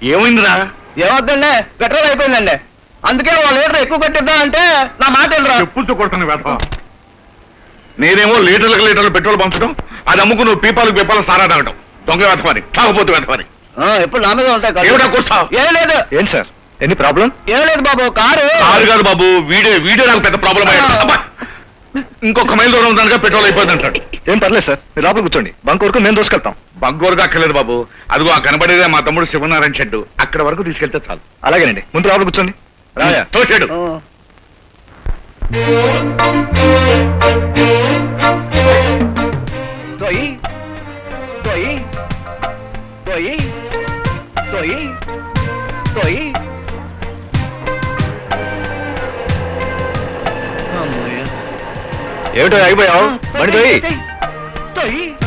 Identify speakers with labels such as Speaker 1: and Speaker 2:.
Speaker 1: ఏమైందిరా
Speaker 2: ఏమవుతుందండి పెట్రోల్ అయిపోయిందండి అందుకే ఓ లీటర్ ఎక్కువ కొట్టిద్దాం అంటే నా మాట వెళ్ళరా
Speaker 1: చెప్పులతో కొడుతున్న వేధవా నేనేమో లీటర్లకు లీటర్లు పెట్రోల్ పంచడం అది అమ్ముకు నువ్వు పీపాలకు పీపాలకు సారా తాగటం దొంగ వేధమని తాగపోతు వేధమని
Speaker 2: ఎప్పుడు నా మీద ఉంటాయి
Speaker 1: ఏమిటా కూర్చావు
Speaker 2: ఏం లేదు
Speaker 3: ఏంటి సార్ ఎనీ ప్రాబ్లం
Speaker 2: ఏం లేదు బాబు కారు
Speaker 1: కారు కాదు బాబు వీడియో వీడియో నాకు పెద్ద ప్రాబ్లం అయ్యాడు అబ్బా! ఇంకొక మైల్ దూరం ఉందనగా పెట్రోల్ అయిపోయింది అంటాడు
Speaker 3: ఏం పర్లేదు సార్ మీరు లోపల కూర్చోండి బంక్ వరకు మేము దోసుకెళ్తాం
Speaker 1: బగ్గోరుగా అక్కర్లేదు బాబు అదిగో ఆ కనబడేదే మా తమ్ముడు శివనారాయణ షెడ్డు అక్కడ వరకు తీసుకెళ్తే చాలు
Speaker 3: అలాగేనండి ముందు లోపల కూర్చోండి రాయా
Speaker 1: తోసాడు
Speaker 2: ఆ. దొయ్యి దొయ్యి దొయ్యి దొయ్యి దొయ్యి అమ్మయ్య
Speaker 3: ఏమిటో ఆగిపోయావు బండి పోయి
Speaker 2: దొయ్యి